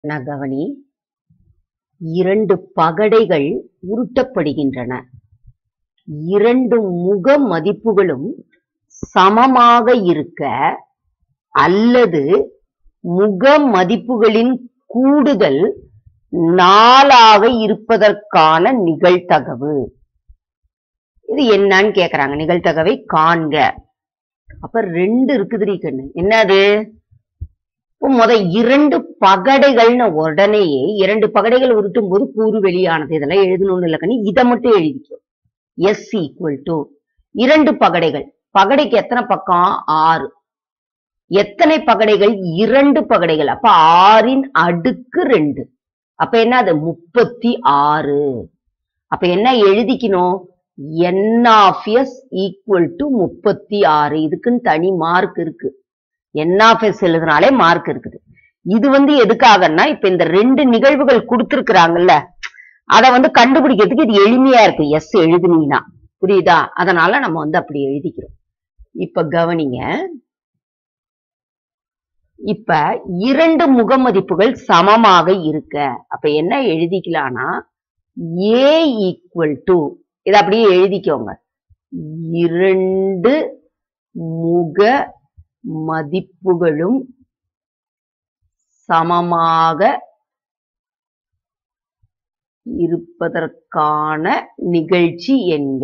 நான் கவனி இரண்டு பகடைகள் உருட்டப்படுகின்றன இரண்டு முக மதிப்புகளும் சமமாக இருக்க அல்லது முக மதிப்புகளின் கூடுதல் நாலாக இருப்பதற்கான நிகழ்தகவு இது என்னன்னு கேக்குறாங்க நிகழ்தகவை காண்க அப்ப ரெண்டு இருக்குது கண்ணு என்னது இப்போ முத இரண்டு பகடைகள்னு உடனேயே இரண்டு பகடைகள் உருட்டும் போது கூறு வெளியானது இதெல்லாம் எழுதணும்னு இல்லை கண்ணு இதை மட்டும் எழுதிக்கோ எஸ் ஈக்குவல் டு இரண்டு பகடைகள் பகடைக்கு எத்தனை பக்கம் ஆறு எத்தனை பகடைகள் இரண்டு பகடைகள் அப்ப ஆறின் அடுக்கு ரெண்டு அப்ப என்ன அது முப்பத்தி ஆறு அப்ப என்ன எழுதிக்கணும் n of S equal to முப்பத்தி ஆறு இதுக்குன்னு தனி மார்க் இருக்கு என் ஆஃப் எஸ் எழுதுனாலே மார்க் இருக்குது இது வந்து எதுக்காகன்னா இப்ப இந்த ரெண்டு நிகழ்வுகள் கொடுத்திருக்கிறாங்கல்ல அத வந்து கண்டுபிடிக்கிறதுக்கு இது எளிமையா இருக்கு எஸ் எழுதுனீங்கன்னா புரியுதா அதனால நம்ம வந்து அப்படி எழுதிக்கிறோம் இப்ப கவனிங்க இப்ப இரண்டு முகமதிப்புகள் சமமாக இருக்க அப்ப என்ன எழுதிக்கலாம்னா ஏ ஈக்குவல் டு இதை அப்படியே எழுதிக்கோங்க இரண்டு முக மதிப்புகளும் சமமாக இருப்பதற்கான நிகழ்ச்சி என்க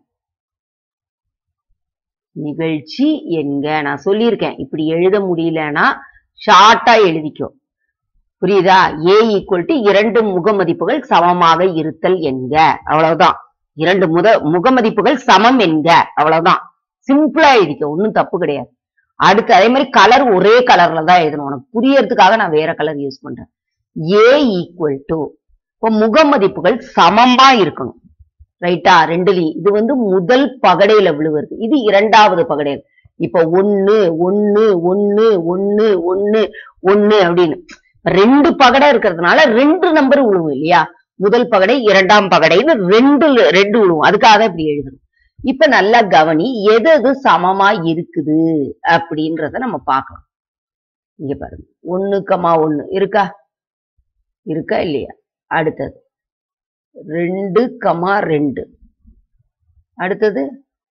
நிகழ்ச்சி என்க நான் சொல்லியிருக்கேன் இப்படி எழுத முடியலன்னா ஷார்ட்டா எழுதிக்கோ புரியுதா ஏ ஈக்குவல் டு இரண்டு முகமதிப்புகள் சமமாக இருத்தல் என்க அவ்வளவுதான் இரண்டு முத முகமதிப்புகள் சமம் என்க அவ்வளவுதான் சிம்பிளா எழுதிக்கோ ஒன்றும் தப்பு கிடையாது அடுத்து அதே மாதிரி கலர் ஒரே கலர்ல தான் எழுதணும் உனக்கு புரியறதுக்காக நான் வேற கலர் யூஸ் பண்றேன் ஏ ஈக்குவல் டு இப்போ முகமதிப்புகள் சமமா இருக்கணும் ரைட்டா ரெண்டுலயும் இது வந்து முதல் பகடையில விழுவுறது இது இரண்டாவது பகடையில் இப்ப ஒன்னு ஒன்னு ஒன்னு ஒன்னு ஒன்னு ஒன்னு அப்படின்னு ரெண்டு பகடை இருக்கிறதுனால ரெண்டு நம்பர் விழுவும் இல்லையா முதல் பகடை இரண்டாம் பகடைன்னு ரெண்டு ரெண்டு விழுவும் அதுக்காக தான் இப்படி எழுதணும் இப்ப நல்லா கவனி எது எது சமமா இருக்குது அப்படின்றத நம்ம பார்க்கலாம் இங்க பாருங்க ஒண்ணு கமா ஒண்ணு இருக்கா இருக்கா இல்லையா அடுத்தது ரெண்டு கமா ரெண்டு அடுத்தது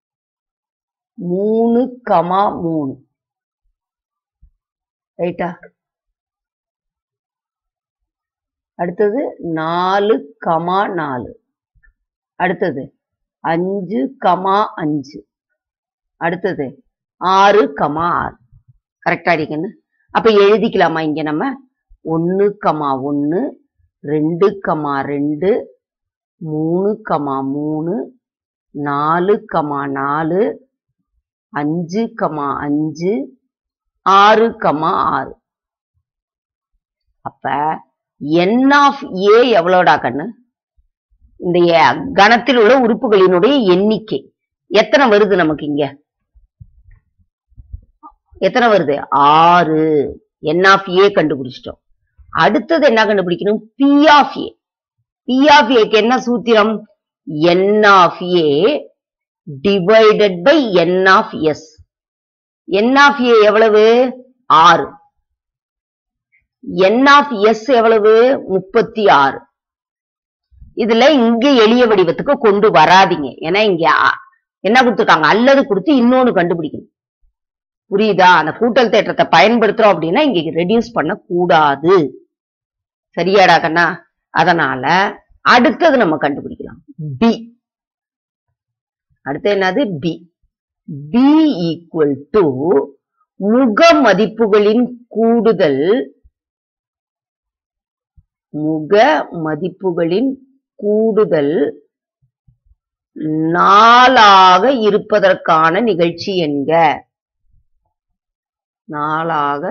மூணு கமா மூணு ரைட்டா அடுத்தது நாலு கமா நாலு அடுத்தது அஞ்சு கமா அஞ்சு அடுத்தது ஆறு கமா ஆறு கரெக்டா அடிக்கணும் அப்ப எழுதிக்கலாமா இங்க நம்ம ஒன்னு கமா ஒன்னு ரெண்டு கமா ரெண்டு மூணு கமா மூணு நாலு கமா நாலு அஞ்சு கமா அஞ்சு ஆறு கமா ஆறு அப்ப என் ஆஃப் ஏ எவ்வளோடா கண்ணு இந்த ஏ- கணத்தில் உள்ள உறுப்புகளினுடைய எண்ணிக்கை எத்தனை வருது நமக்கு இங்க எத்தனை வருது ஆறு என் ஆஃப் ஏ கண்டுபிடிச்சிட்டோம் அடுத்தது என்ன கண்டுபிடிக்கணும் P of A P of ஏக்கு என்ன சூத்திரம் n of A divided by n of S n of A எவ்வளவு ஆறு என் ஆஃப் எஸ் எவ்வளவு முப்பத்தி ஆறு இதுல இங்க எளிய வடிவத்துக்கு கொண்டு வராதீங்க ஏன்னா இங்க அ- என்ன கொடுத்துருக்காங்க அல்லது கொடுத்து இன்னொன்னு கண்டுபிடிக்கணும் புரியுதா அந்த கூட்டல் தேற்றத்தை பயன்படுத்துறோம் அப்படின்னா இங்க ரெடியூஸ் பண்ண கூடாது சரியாடா கண்ணா அதனால அடுத்தது நம்ம கண்டுபிடிக்கலாம் பி அடுத்து என்னது பி பி ஈக்குவல் டு முக மதிப்புகளின் கூடுதல் முக மதிப்புகளின் கூடுதல் நாலாக இருப்பதற்கான நிகழ்ச்சி என்க நாளாக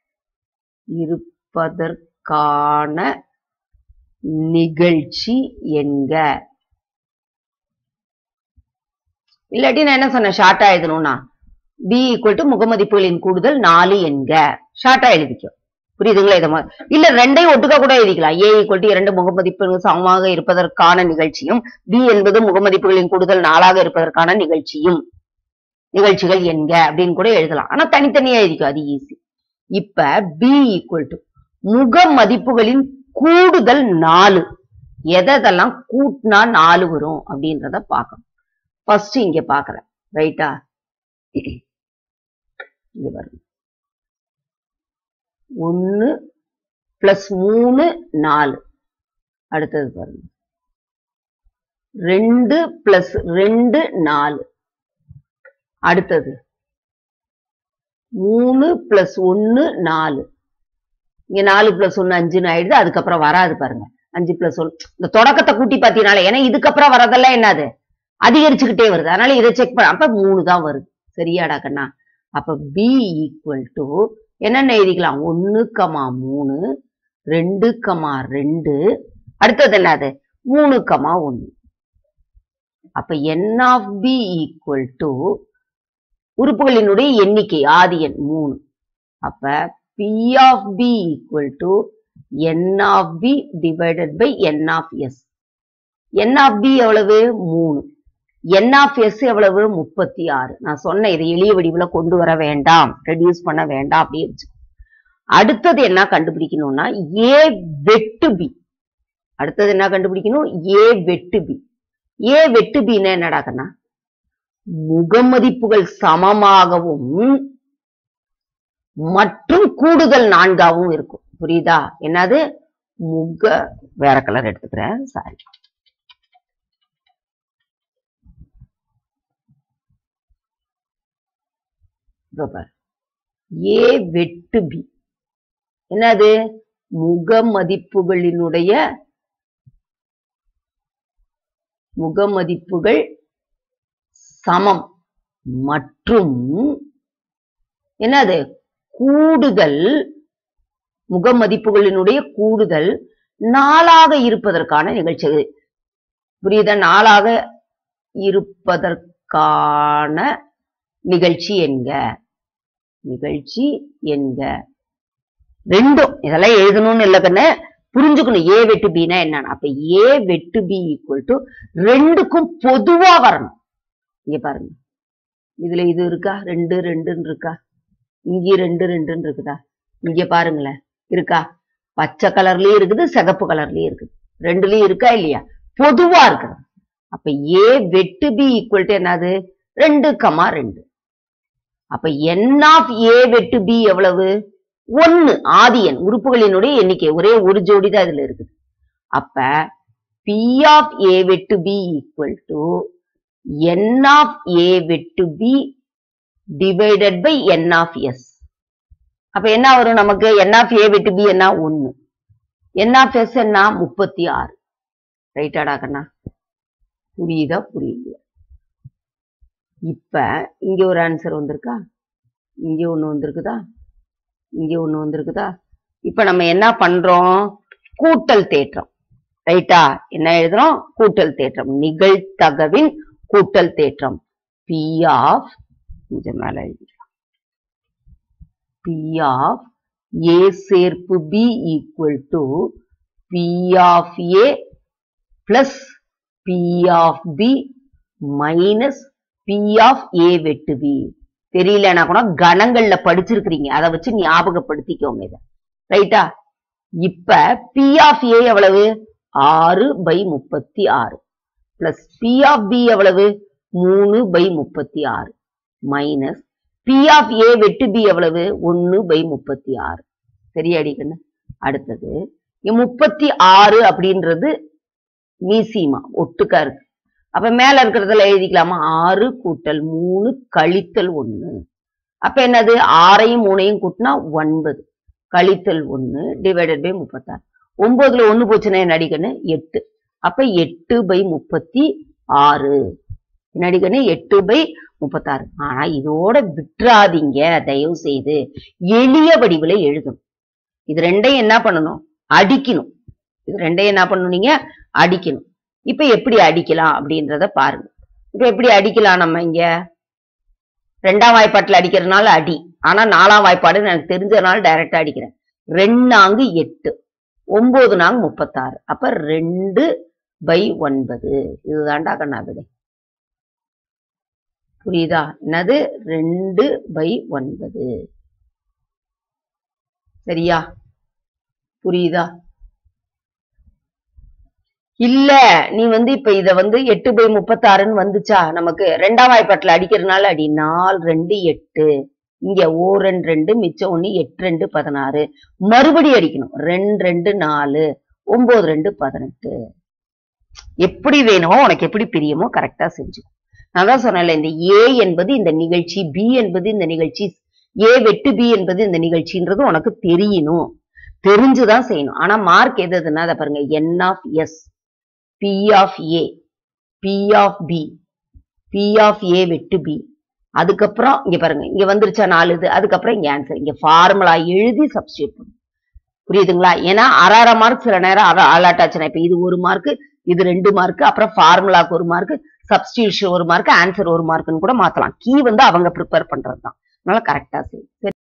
இருப்பதற்கான நிகழ்ச்சி என்க இல்லாட்டி நான் என்ன சொன்னேன் ஷார்ட்டா எழுதணும்னா பி ஈக்குவல் டு முகமதிப்புகளின் கூடுதல் நாலு என்க ஷார்ட்டா எழுதிக்கோ புரியுதுங்களா இதை மா- இல்ல ரெண்டையும் ஒட்டுக்கா கூட எழுதிக்கலாம் ஏ ஈக்குவல் டு இரண்டு முகமதிப்புகள் சமமாக இருப்பதற்கான நிகழ்ச்சியும் பி என்பது முகமதிப்புகளின் கூடுதல் நாளாக இருப்பதற்கான நிகழ்ச்சியும் நிகழ்ச்சிகள் என்க அப்படின்னு கூட எழுதலாம் ஆனா தனித்தனியா எழுதிக்கோ அது ஈஸி இப்ப பி ஈக்குவல் டு முக மதிப்புகளின் கூடுதல் நாலு எதெல்லாம் கூட்டினா நாலு வரும் அப்படின்றத பார்க்கணும் ஃபர்ஸ்ட் இங்க பாக்குறேன் ரைட்டா இங்க பாருங்க ஒன்னு பிளஸ் மூணு நாலு அடுத்தது பாருங்க ரெண்டு பிளஸ் ரெண்டு நாலு அடுத்தது மூணு பிளஸ் ஒன்னு நாலு இங்க நாலு பிளஸ் ஒன்னு அஞ்சுன்னு ஆயிடுது அதுக்கப்புறம் வராது பாருங்க அஞ்சு பிளஸ் ஒன்னு இந்த தொடக்கத்தை கூட்டி பாத்தீங்கனால ஏன்னா இதுக்கப்புறம் வரதெல்லாம் என்னது அதிகரிச்சுக்கிட்டே வருது அதனால இதை செக் பண்ண அப்ப மூணு தான் வருது சரியாடா கண்ணா அப்ப பி ஈக்குவல் டு என்னென்ன எழுதிக்கலாம் ஒன்னு கமா மூணு ரெண்டு கமா ரெண்டு அடுத்தது என்னது மூணு கமா ஒன்னு அப்ப n of B equal to உறுப்புகளினுடைய எண்ணிக்கை ஆதி எண் மூணு அப்ப P of B equal to n of B divided by n of S n of B எவ்வளவு மூணு என் ஆஃப் எஸ் எவ்வளவு முப்பத்தி ஆறு நான் சொன்ன இதை எளிய வடிவுல கொண்டு வர வேண்டாம் ரெடியூஸ் பண்ண வேண்டாம் அப்படியே வச்சு அடுத்தது என்ன கண்டுபிடிக்கணும்னா ஏ வெட்டு பி அடுத்தது என்ன கண்டுபிடிக்கணும் ஏ வெட்டு பி ஏ வெட்டு பின்னா என்னடா கண்ணா முகமதிப்புகள் சமமாகவும் மற்றும் கூடுதல் நான்காகவும் இருக்கும் புரியுதா என்னது முக வேற கலர் எடுத்துக்கிறேன் சாரி ஏ வெட்டு பி என்னது முக மதிப்புகளினுடைய முகமதிப்புகள் சமம் மற்றும் என்னது கூடுதல் முகமதிப்புகளினுடைய கூடுதல் நாளாக இருப்பதற்கான நிகழ்ச்சி அது. புரியுதா நாளாக இருப்பதற்கான நிகழ்ச்சி என்க நிகழ்ச்சி என்க ரெண்டும் இதெல்லாம் எழுதணும்னு இல்ல கண்ணு புரிஞ்சுக்கணும் ஏ வெட்டு பின்னா என்னன்னு அப்ப ஏ வெட்டு பி ஈக்குவல் டு ரெண்டுக்கும் பொதுவா வரணும் இங்க பாருங்க இதுல இது இருக்கா ரெண்டு ரெண்டுன்னு இருக்கா இங்க ரெண்டு ரெண்டுன்னு இருக்குதா இங்க பாருங்களேன் இருக்கா பச்சை கலர்லயும் இருக்குது சிகப்பு கலர்லயும் இருக்குது ரெண்டுலயும் இருக்கா இல்லையா பொதுவா இருக்குது அப்ப ஏ வெட்டு பி ஈக்குவல் டு என்னது ரெண்டு கமா ரெண்டு அப்ப என் ஆஃப் ஏ வெட்டு பி எவ்வளவு ஒன்னு ஆதி எண் உறுப்புகளினுடைய எண்ணிக்கை ஒரே ஒரு ஜோடி தான் இதுல இருக்குது அப்ப பி ஆஃப் ஏ வெட்டு B equal to n of A வெட்டு B divided by n of S அப்ப என்ன வரும் நமக்கு என் ஆஃப் ஏ வெட்டு பி என்ன ஒன்னு என் ஆஃப் எஸ் என்ன முப்பத்தி ஆறு ரைட்டாடா கண்ணா புரியுதா புரியுது இப்ப இங்க ஒரு ஆன்சர் வந்திருக்கா இங்க ஒண்ணு வந்திருக்குதா இங்க ஒண்ணு வந்திருக்குதா இப்ப நம்ம என்ன பண்றோம் கூட்டல் தேற்றம் ரைட்டா என்ன எழுதுறோம் கூட்டல் தேற்றம் நிகழ்தகவின் கூட்டல் தேற்றம் பி ஆஃப் கொஞ்சம் மேல எழுதிக்கலாம் பி ஆஃப் ஏ சேர்ப்பு B equal to P of A plus P of B minus P of A வெட்டு பி தெரியலனா கூட கணங்கள்ல படிச்சிருக்கிறீங்க அதை வச்சு ஞாபகப்படுத்திக்கோங்க இத ரைட்டா இப்ப பி ஆஃப் ஏ எவ்வளவு ஆறு பை முப்பத்தி ஆறு பிளஸ் பி ஆஃப் பி எவ்வளவு மூணு பை முப்பத்தி ஆறு மைனஸ் பி ஆஃப் ஏ வெட்டு பி எவ்வளவு ஒன்னு பை முப்பத்தி ஆறு சரியாடி கண்ணு அடுத்தது இங்க முப்பத்தி ஆறு அப்படின்றது மீசிமா ஒட்டுக்கா இருக்கு அப்ப மேல இருக்கிறதுல எழுதிக்கலாமா ஆறு கூட்டல் மூணு கழித்தல் ஒண்ணு அப்ப என்னது ஆறையும் மூணையும் கூட்டினா ஒன்பது கழித்தல் ஒண்ணு டிவைடட் பை முப்பத்தாறு ஒன்பதுல ஒண்ணு போச்சுன்னா என்ன அடிக்கணு எட்டு அப்ப எட்டு பை முப்பத்தி ஆறு என்ன அடிக்கணு எட்டு பை முப்பத்தாறு ஆனா இதோட விட்டுறாதீங்க தயவு செய்து எளிய வடிவுல எழுதணும் இது ரெண்டையும் என்ன பண்ணணும் அடிக்கணும் இது ரெண்டையும் என்ன பண்ணணும் நீங்க அடிக்கணும் இப்ப எப்படி அடிக்கலாம் அப்படின்றத பாருங்க இப்ப எப்படி அடிக்கலாம் நம்ம இங்க ரெண்டாம் வாய்ப்பாட்டுல அடிக்கிறதுனால அடி ஆனா நாலாம் வாய்ப்பாடு எனக்கு தெரிஞ்சதுனால டைரக்டா அடிக்கிறேன் ரெண்டு நான்கு எட்டு ஒன்பது நான்கு முப்பத்தாறு அப்ப ரெண்டு பை ஒன்பது இதுதான்டா கண்ணா விடை புரியுதா என்னது ரெண்டு பை ஒன்பது சரியா புரியுதா இல்ல நீ வந்து இப்ப இத வந்து எட்டு பை முப்பத்தாறுன்னு வந்துச்சா நமக்கு ரெண்டாம் வாய்ப்பாட்டுல அடிக்கிறதுனால அடி நாலு ரெண்டு எட்டு இங்க ஓ ரெண்டு ரெண்டு மிச்சம் ஒண்ணு எட்டு ரெண்டு பதினாறு மறுபடி அடிக்கணும் ரெண்டு ரெண்டு நாலு ஒன்பது ரெண்டு பதினெட்டு எப்படி வேணுமோ உனக்கு எப்படி பிரியமோ கரெக்டா செஞ்சு நான் தான் சொன்னேன்ல இந்த ஏ என்பது இந்த நிகழ்ச்சி பி என்பது இந்த நிகழ்ச்சி ஏ வெட்டு பி என்பது இந்த நிகழ்ச்சின்றது உனக்கு தெரியணும் தெரிஞ்சுதான் செய்யணும் ஆனா மார்க் எது எதுன்னா அதை பாருங்க n of S P of A P of B P of A வெட்டு பி அதுக்கப்புறம் இங்க பாருங்க இங்க வந்துருச்சா நாலு இது அதுக்கப்புறம் இங்க ஆன்சர் இங்க ஃபார்முலா எழுதி சப்ஸ்டியூட் பண்ணும் புரியுதுங்களா ஏன்னா அரை அரை மார்க் சில நேரம் அரை ஆளாட்டாச்சுனா இப்ப இது ஒரு மார்க் இது ரெண்டு மார்க் அப்புறம் ஃபார்முலாக்கு ஒரு மார்க் சப்ஸ்டியூஷன் ஒரு மார்க் ஆன்சர் ஒரு மார்க்னு கூட மாத்தலாம் கீ வந்து அவங்க ப்ரிப்பேர் பண்றது தான் அதனால கரெக்டா செய்யும் சரி